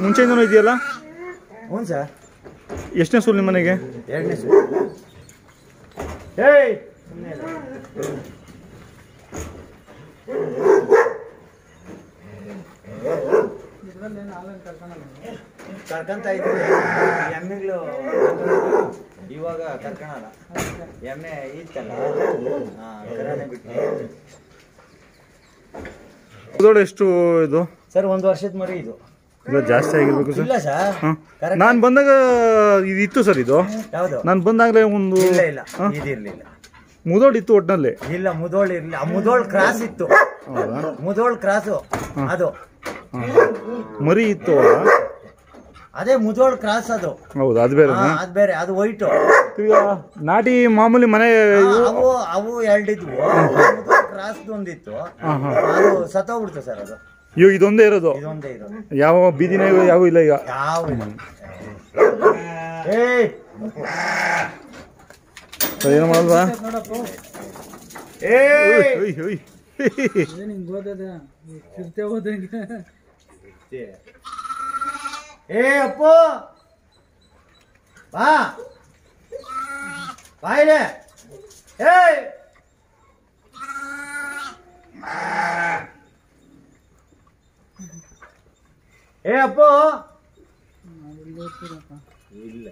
ಮುಂಚೆಯಿಂದನೂ ಇದೆಯಲ್ಲ ಹ್ಞೂ ಸರ್ ಎಷ್ಟನೇ ಸೂಲ್ ನಿಮ್ಮ ಮನೆಗೆ ಎರಡನೇ ಸರ್ ಏಯ್ ಕರ್ಕಂತ ಇದ್ವಿ ಎಮ್ಮೆಗಳು ಇವಾಗ ಕರ್ಕಣಲ್ಲ ಎಮ್ಮೆ ಇತ್ತಲ್ಲ ಹಾ ಕರಾನೆ ಬಿಟ್ಟು ಮುದೋಳು ಎಷ್ಟು ಇದು ಸರ್ ಒಂದು ವರ್ಷದ ಮರಿ ಇದು ಇಲ್ಲ ಜಾಸ್ತಿ ಆಗಿರ್ಬೇಕು ಸರ್ ಇಲ್ಲ ಸರ್ ಹಾಂ ಕರೆಕ್ಟ್ ನಾನು ಬಂದಾಗ ಇದು ಇತ್ತು ಸರ್ ಇದು ಯಾವುದು ನಾನು ಬಂದಾಗಲೇ ಒಂದು ಇಲ್ಲ ಇಲ್ಲ ಹಾಂ ಇದಿರ್ಲಿಲ್ಲ ಮುದೋಳು ಇತ್ತು ಒಟ್ಟಿನಲ್ಲಿ ಇಲ್ಲ ಮುದೋಳ್ ಇರ್ಲಿಲ್ಲ ಆ ಮುದೋಳ್ ಕ್ರಾಸ್ ಇತ್ತು ಹೌದಾ ಮುದೋಳ್ ಕ್ರಾಸು ಅದು ಹಾಂ ಮರಿ ಇತ್ತು ಅವಾಗ? ಅದೇ ಮುದೋಳ್ ಕ್ರಾಸ್ ಅದು ಹೌದು ಅದು ಬೇರೆ ಹಾ, ಅದ್ ಬೇರೆ ಅದು ವೈಟು ಈಗ ನಾಟಿ ಮಾಮೂಲಿ ಮನೆ ಅವು ಅವು ಎರಡಿದ್ವು ಕ್ರಾಸ್ ಒಂದಿತ್ತು ಹಾಂ ಹಾಂ ಅದು ಸತ್ತೋಗ್ಬಿಡ್ತು ಸರ್ ಅದು ಇವಾಗ ಇದೊಂದೇ ಇರೋದು ಇದೊಂದೇ ಇರೋದು ಯಾವ ಬೀದಿನೇ ಯಾವ ಇಲ್ಲ ಈಗ ಯಾವ ಇಲ್ಲ. ಏಯ್ ಸರ್, ಏನು ಮಾಡಲ್ವಾ ಏಯ್ ಒಯ್, ಒಯ್. ಏ ಅಪ್ಪು ಬಾ ಬಾಯಿಲೆ ಏಯ್ ಏ ಅಪ್ಪು ಇಲ್ಲ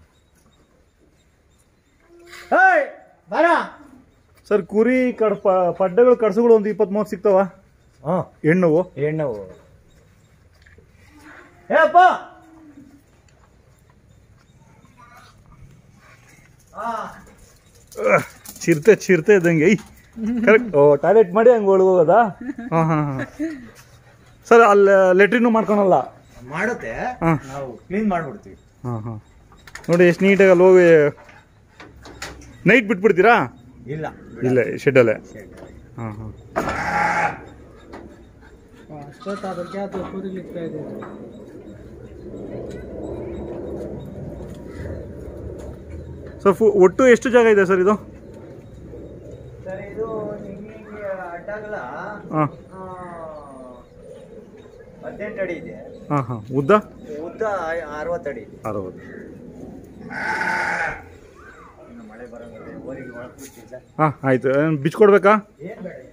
ಏಯ್ ಬರ ಸರ್ ಕುರಿ ಕಡ್ ಪ- ಪಡ್ಡೆಗಳು ಕಡ್ಸುಗಳು ಒಂದು ಇಪ್ಪತ್ತ್ ಮೂವತ್ತು ಸಿಗ್ತಾವ ಹ್ಞೂ ಹೆಣ್ಣುವು ಹೆಣ್ಣು ಏ ಅಪ್ಪ ಆ ಅಹ್, ಚಿರತೆ ಚಿರತೆ ಇದ್ದಂಗೆ ಐ ಕರೆಕ್ಟ್ ಓ ಟಾಯ್ಲೆಟ್ ಮಾಡಿ ಹಂಗೆ ಒಳಗೆ ಹೋಗೋದಾ ಹಾಂ ಹಾಂ ಹಾಂ ಸರ್ ಅಲ್ಲಿ ಲೆಟ್ರಿನು ಮಾಡ್ಕೊಳಲ್ಲ ಮಾಡುತ್ತೆ ಹಾಂ ನಾವು ಕ್ಲೀನ್ ಮಾಡ್ಬಿಡ್ತೀವಿ ಹಾಂ ಹಾಂ ನೋಡಿ ಎಷ್ಟು ನೀಟಾಗಿ ಅಲ್ಲಿ ಹೋಗಿ ನೈಟ್ ಬಿಟ್ಬಿಡ್ತೀರಾ ಇಲ್ಲ ಇಲ್ಲೇ ಶೆಡ್ಡಲ್ಲೇ ಹಾಂ ಹಾಂ ಅಷ್ಟೊತ್ತಾದ್ರೆ ಅದು ಕುರಿ ಲಿಕ್ತಾ ಇದೆ ಸರ್ ಫು ಒಟ್ಟು ಎಷ್ಟು ಜಾಗ ಇದೆ ಸರ್ ಇದು ಸರ್ ಇದು ಹಿಂಗೆ ಹಿಂಗೆ ಅಡ್ಡಾಗಲ್ಲ ಹಾಂ ಆ, ಹದಿನೆಂಟು ಅಡಿ ಇದೆ ಹಾಂ ಹಾಂ ಉದ್ದ ಉದ್ದ ಅರವತ್ತು ಅಡಿ ಇದೆ ಅರವತ್ತು ಇನ್ನು ಮಳೆ ಬರೋಂಗಿದೆ ಊರಿಗೆ ಒಳಗೆ ಬಿಟ್ಟಿಲ್ಲ ಹಾಂ ಆಯಿತು ಬಿಚ್ಕೊಡ್ಬೇಕಾ ಏನು ಬೇಡ